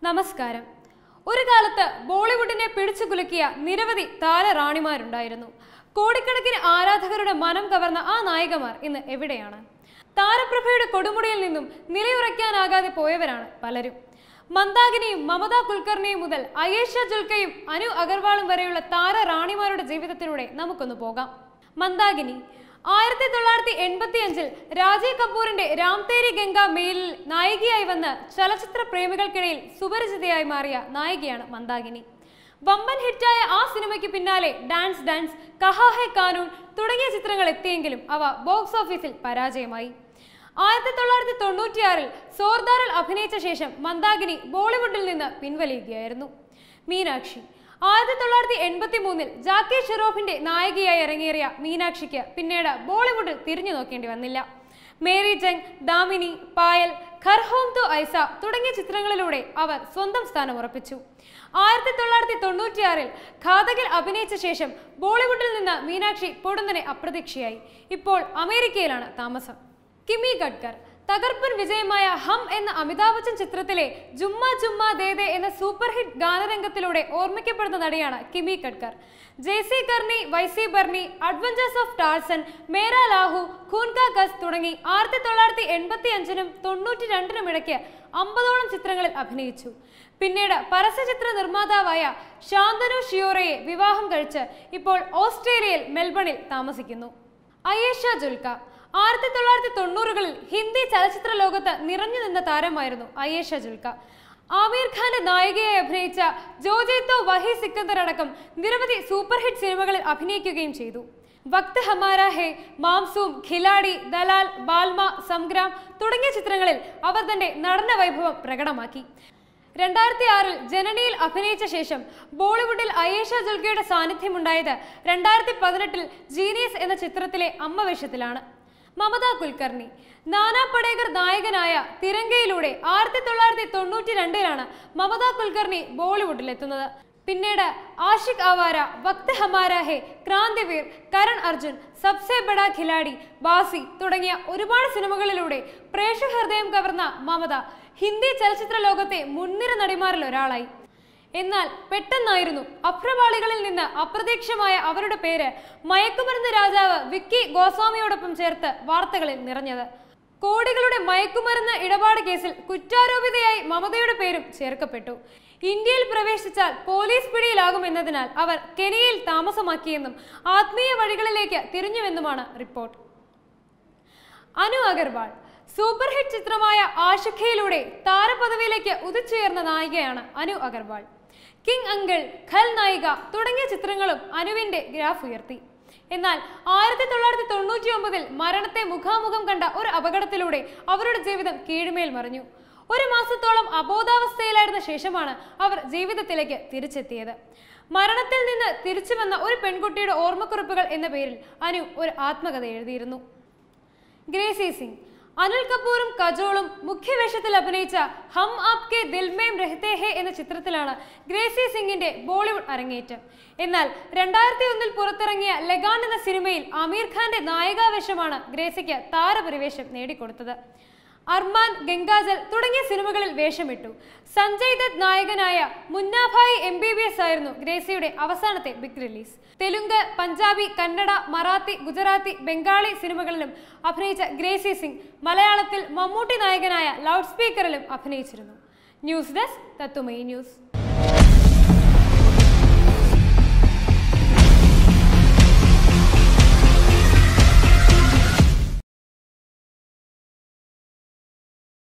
നമസ്കാരം ഒരു കാലത്ത് ബോളിവുഡിനെ പിടിച്ചു കുലുക്കിയ നിരവധി താരറാണിമാരുണ്ടായിരുന്നു കോടിക്കണക്കിന് ആരാധകരുടെ മനം കവർന്ന ആ നായികമാർ ഇന്ന് എവിടെയാണ് താരപ്രഭയുടെ കൊടുമുടിയിൽ നിന്നും നിലയുറയ്ക്കാനാകാതെ പോയവരാണ് പലരും മന്ദാകിനിയും മമത കുൽക്കർണിയും മുതൽ അയേഷ ജുൽക്കയും അനു അഗർവാളും വരെയുള്ള താരറാണിമാരുടെ ജീവിതത്തിലൂടെ നമുക്കൊന്ന് പോകാം മന്ദാകിനി ആയിരത്തി തൊള്ളായിരത്തി എൺപത്തി അഞ്ചിൽ രാജീവ് കപൂറിന്റെ രാംതേരി ഗംഗ മെയിലിൽ നായികയായി വന്ന് ചലച്ചിത്ര പ്രേമികൾക്കിടയിൽ സുപരിചിതയായി മാറിയ നായികയാണ് മന്ദാകിനി വമ്പൻ ഹിറ്റായ ആ സിനിമയ്ക്ക് പിന്നാലെ ഡാൻസ് ഡാൻസ് കഹാ ഹെ കാനൂൺ തുടങ്ങിയ ചിത്രങ്ങൾ എത്തിയെങ്കിലും അവ ബോക്സ് ഓഫീസിൽ പരാജയമായി ആയിരത്തി തൊള്ളായിരത്തി തൊണ്ണൂറ്റിയാറിൽ സോർദാറിൽ അഭിനയിച്ച ശേഷം മന്ദാകിനി ബോളിവുഡിൽ നിന്ന് പിൻവലിയുകയായിരുന്നു മീനാക്ഷി ആയിരത്തി തൊള്ളായിരത്തി എൺപത്തി മൂന്നിൽ ജാക്കി ഷെറോഫിന്റെ നായികയായി ഇറങ്ങേറിയ മീനാക്ഷിക്ക് പിന്നീട് ബോളിവുഡിൽ തിരിഞ്ഞു നോക്കേണ്ടി വന്നില്ല മേരി ജംഗ് ദാമിനി പായൽ ഖർ ഹോം ടു ഐസ തുടങ്ങിയ ചിത്രങ്ങളിലൂടെ അവർ സ്വന്തം സ്ഥാനം ഉറപ്പിച്ചു ആയിരത്തി തൊള്ളായിരത്തി തൊണ്ണൂറ്റിയാറിൽ ഘാതകിൽ അഭിനയിച്ച ശേഷം ബോളിവുഡിൽ നിന്ന് മീനാക്ഷി പൊടുന്നനെ അപ്രതീക്ഷയായി ഇപ്പോൾ അമേരിക്കയിലാണ് താമസം കിമി ഗഡ്കർ തകർപ്പൻ വിജയമായ ഹം എന്ന അമിതാഭ് ബച്ചൻ ചിത്രത്തിലെ ജുമ്മ ജുമ്മ ദേദേ എന്ന സൂപ്പർ ഹിറ്റ് ഗാനരംഗത്തിലൂടെ ഓർമ്മിക്കപ്പെടുന്ന നടിയാണ് Kimi Katkar Jaisi Karni Waisi Bharni adventures of Tarzan Mera Lahoo Khoon Ka Karz തുടങ്ങി ആയിരത്തി തൊള്ളായിരത്തി എൺപത്തി അഞ്ചിനും തൊണ്ണൂറ്റി രണ്ടിനും ഇടയ്ക്ക് അമ്പതോളം ചിത്രങ്ങളിൽ അഭിനയിച്ചു പിന്നീട് പരസ്യചിത്ര നിർമ്മാതാവായ ശാന്തനു ഷിയോറയെ വിവാഹം കഴിച്ച് ഇപ്പോൾ ഓസ്ട്രേലിയയിൽ മെൽബണിൽ താമസിക്കുന്നു അയേഷ ജുൽക്ക ആയിരത്തി തൊള്ളായിരത്തി തൊണ്ണൂറുകളിൽ ഹിന്ദി ചലച്ചിത്ര ലോകത്ത് നിറഞ്ഞു നിന്ന താരമായിരുന്നു അയേഷ ജുൽക്ക ആമീർ ഖാന്റെ നായികയായി അഭിനയിച്ച ജോജേത്തോ വഹി സിക്കന്ദർ അടക്കം നിരവധി സൂപ്പർ ഹിറ്റ് സിനിമകളിൽ അഭിനയിക്കുകയും ചെയ്തു വക്ത് ഹമാര ഹേ മാംസൂം ഖിലാഡി ദലാൽ ബാൽമ സംഗ്രാം തുടങ്ങിയ ചിത്രങ്ങളിൽ അവർ തന്റെ നടന വൈഭവം പ്രകടമാക്കി രണ്ടായിരത്തി ആറിൽ ജനനിയിൽ അഭിനയിച്ച ശേഷം ബോളിവുഡിൽ അയേഷ ജുൽക്കയുടെ സാന്നിധ്യമുണ്ടായത് രണ്ടായിരത്തി പതിനെട്ടിൽ ജീനിയസ് എന്ന ചിത്രത്തിലെ അമ്മ വേഷത്തിലാണ് മമത കുൽക്കർണി നാനാ പടേക്കർ നായകനായ തിരങ്കയിലൂടെ ആയിരത്തി തൊള്ളായിരത്തി തൊണ്ണൂറ്റി രണ്ടിലാണ് മമത കുൽക്കർണി ബോളിവുഡിലെത്തുന്നത് പിന്നീട് ആഷിഖ് അവാര വക്ത് ഹമാര ഹെ ക്രാന്തിവീർ കരൺ അർജുൻ സബ്സെ ബഡ ഖിലാഡി ബാസി തുടങ്ങിയ ഒരുപാട് സിനിമകളിലൂടെ പ്രേക്ഷക ഹൃദയം കവർന്ന മമത ഹിന്ദി ചലച്ചിത്ര ലോകത്തെ മുൻനിര നടിമാരിൽ ഒരാളായി എന്നാൽ പെട്ടെന്നായിരുന്നു അഭ്രപാളികളിൽ നിന്ന് അപ്രതീക്ഷമായ അവരുടെ പേര് മയക്കുമരുന്ന് രാജാവ് വിക്കി ഗോസ്വാമിയോടൊപ്പം ചേർത്ത് വാർത്തകളിൽ നിറഞ്ഞത് കോടികളുടെ മയക്കുമരുന്ന് ഇടപാട് കേസിൽ കുറ്റാരോപിതയായി മമതയുടെ പേരും ചേർക്കപ്പെട്ടു ഇന്ത്യയിൽ പ്രവേശിച്ചാൽ പോലീസ് പിടിയിലാകുമെന്നതിനാൽ അവർ കെനിയയിൽ താമസമാക്കിയെന്നും ആത്മീയ വഴികളിലേക്ക് തിരിഞ്ഞുവെന്നുമാണ് report Anu Aggarwal super hit ചിത്രമായ ആഷിഖയിലൂടെ താരപദവിയിലേക്ക് ഉദിച്ചുയർന്ന നായികയാണ് അനു അഗർവാൾ കിങ് അങ്കിൾ ഖൽ നായിക തുടങ്ങിയ ചിത്രങ്ങളും അനുവിന്റെ ഗ്രാഫ് ഉയർത്തി എന്നാൽ ആയിരത്തി തൊള്ളായിരത്തി തൊണ്ണൂറ്റി ഒമ്പതിൽ മരണത്തെ മുഖാമുഖം കണ്ട ഒരു അപകടത്തിലൂടെ അവരുടെ ജീവിതം കീഴ്മേൽ മറിഞ്ഞു ഒരു മാസത്തോളം അബോധാവസ്ഥയിലായിരുന്ന ശേഷമാണ് അവർ ജീവിതത്തിലേക്ക് തിരിച്ചെത്തിയത് മരണത്തിൽ നിന്ന് തിരിച്ചു വന്ന ഒരു പെൺകുട്ടിയുടെ ഓർമ്മക്കുറിപ്പുകൾ എന്ന പേരിൽ അനു ഒരു ആത്മകഥ എഴുതിയിരുന്നു ഗ്രേസി സിംഗ് അനിൽ കപൂറും കജോളും മുഖ്യവേഷത്തിൽ അഭിനയിച്ച ഹം ആപ്കെ ദിൽമേം രഹത്തെ ഹെ എന്ന ചിത്രത്തിലാണ് ഗ്രേസി സിംഗിന്റെ ബോളിവുഡ് അരങ്ങേറ്റം എന്നാൽ രണ്ടായിരത്തി ഒന്നിൽ പുറത്തിറങ്ങിയ ലഗാൻ എന്ന സിനിമയിൽ ആമീർ ഖാന്റെ നായികാവേഷമാണ് ഗ്രേസിക്ക് താരപരിവേഷം നേടിക്കൊടുത്തത് അർമാൻ ഗംഗാജൽ തുടങ്ങിയ സിനിമകളിൽ വേഷമിട്ടു സഞ്ജയ് ദത്ത് നായകനായ Munnabhai M B B S ആയിരുന്നു ഗ്രേസിയുടെ അവസാനത്തെ ബിഗ് റിലീസ് തെലുങ്ക് പഞ്ചാബി കന്നഡ മറാത്തി ഗുജറാത്തി ബംഗാളി സിനിമകളിലും അഭിനയിച്ച ഗ്രേസി സിംഗ് മലയാളത്തിൽ മമ്മൂട്ടി നായകനായ ലൗഡ് സ്പീക്കറിലും അഭിനയിച്ചിരുന്നു ന്യൂസ് ഡെസ്ക് തത്തുമൈ ന്യൂസ്